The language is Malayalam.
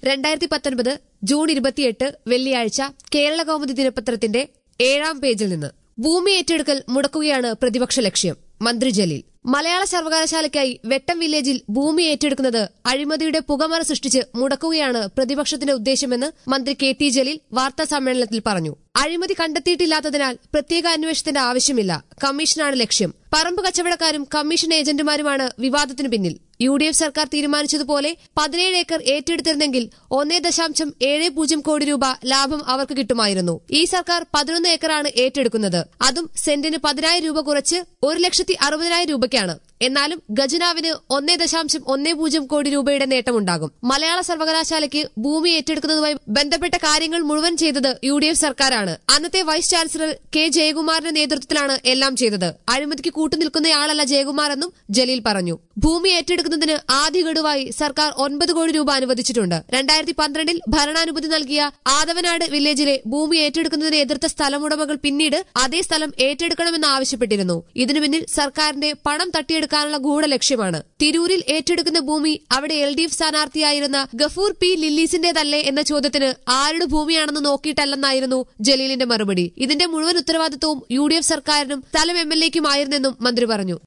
രണ്ടായിരത്തി പത്തൊൻപത് ജൂൺ ഇരുപത്തിയെട്ട് വെള്ളിയാഴ്ച കേരള കൗമുദി ദിനപത്രത്തിന്റെ ഏഴാം പേജിൽ നിന്ന് ഭൂമി ഏറ്റെടുക്കൽ മുടക്കുകയാണ് പ്രതിപക്ഷ ലക്ഷ്യം മന്ത്രി ജലീൽ മലയാള സർവകലാശാലയ്ക്കായി വെട്ടം വില്ലേജിൽ ഭൂമി ഏറ്റെടുക്കുന്നത് അഴിമതിയുടെ പുകമറ സൃഷ്ടിച്ച് മുടക്കുകയാണ് പ്രതിപക്ഷത്തിന്റെ ഉദ്ദേശമെന്ന് മന്ത്രി കെ ടി ജലീൽ വാർത്താ സമ്മേളനത്തിൽ പറഞ്ഞു അഴിമതി കണ്ടെത്തിയിട്ടില്ലാത്തതിനാൽ പ്രത്യേക അന്വേഷണത്തിന്റെ ആവശ്യമില്ല കമ്മീഷനാണ് ലക്ഷ്യം പറമ്പ് കച്ചവടക്കാരും കമ്മീഷൻ ഏജന്റുമാരുമാണ് വിവാദത്തിന് പിന്നിൽ യു ഡി എഫ് സർക്കാർ തീരുമാനിച്ചതുപോലെ പതിനേഴ് ഏക്കർ ഏറ്റെടുത്തിരുന്നെങ്കിൽ ഒന്നേ ദശാംശം ഏഴ് പൂജ്യം കോടി രൂപ ലാഭം അവർക്ക് കിട്ടുമായിരുന്നു ഈ സർക്കാർ പതിനൊന്ന് ഏക്കറാണ് ഏറ്റെടുക്കുന്നത് അതും സെന്റിന് പതിനായിരം രൂപ കുറച്ച് ഒരു ലക്ഷത്തി അറുപതിനായിരം രൂപയ്ക്കാണ് എന്നാലും ഖജനാവിന് ഒന്നേ ദശാംശം ഒന്നേ പൂജ്യം കോടി രൂപയുടെ നേട്ടമുണ്ടാകും മലയാള സർവകലാശാലയ്ക്ക് ഭൂമി ഏറ്റെടുക്കുന്നതുമായി ബന്ധപ്പെട്ട കാര്യങ്ങൾ മുഴുവൻ ചെയ്തത് യു ഡി എഫ് സർക്കാരാണ് അന്നത്തെ വൈസ് ചാൻസലർ കെ ജയകുമാറിന്റെ നേതൃത്വത്തിലാണ് എല്ലാം ചെയ്തത് അഴിമതിക്ക് കൂട്ടുനിൽക്കുന്നയാളല്ല ജയകുമാർ എന്നും ജലീൽ പറഞ്ഞു ഭൂമി ഏറ്റെടുക്കുന്നതിന് ആദ്യ ഗഡുവായി സർക്കാർ ഒൻപത് കോടി രൂപ അനുവദിച്ചിട്ടുണ്ട് രണ്ടായിരത്തി പന്ത്രണ്ടിൽ ഭരണാനുമതി നൽകിയ ആദവനാട് വില്ലേജിലെ ഭൂമി ഏറ്റെടുക്കുന്നതിനെ എതിർത്ത സ്ഥലമുടമകൾ പിന്നീട് അതേ സ്ഥലം ഏറ്റെടുക്കണമെന്ന് ആവശ്യപ്പെട്ടിരുന്നു ഇതിനു പിന്നിൽ സർക്കാരിന്റെ പണം തട്ടിയെടുക്കാനുള്ള ഗൂഢലക്ഷ്യമാണ് തിരൂരിൽ ഏറ്റെടുക്കുന്ന ഭൂമി അവിടെ എൽ ഡി എഫ് സ്ഥാനാർത്ഥിയായിരുന്ന ഗഫൂർ പി ലില്ലീസിന്റേതല്ലേ എന്ന ചോദ്യത്തിന് ആരുടെ ഭൂമിയാണെന്ന് നോക്കിയിട്ടല്ലെന്നായിരുന്നു ജലീലിന്റെ മറുപടി ഇതിന്റെ മുഴുവൻ ഉത്തരവാദിത്വവും യു ഡി എഫ് സർക്കാരിനും സ്ഥലം എം എൽ എക്കുമായിരുന്നെന്നും മന്ത്രി പറഞ്ഞു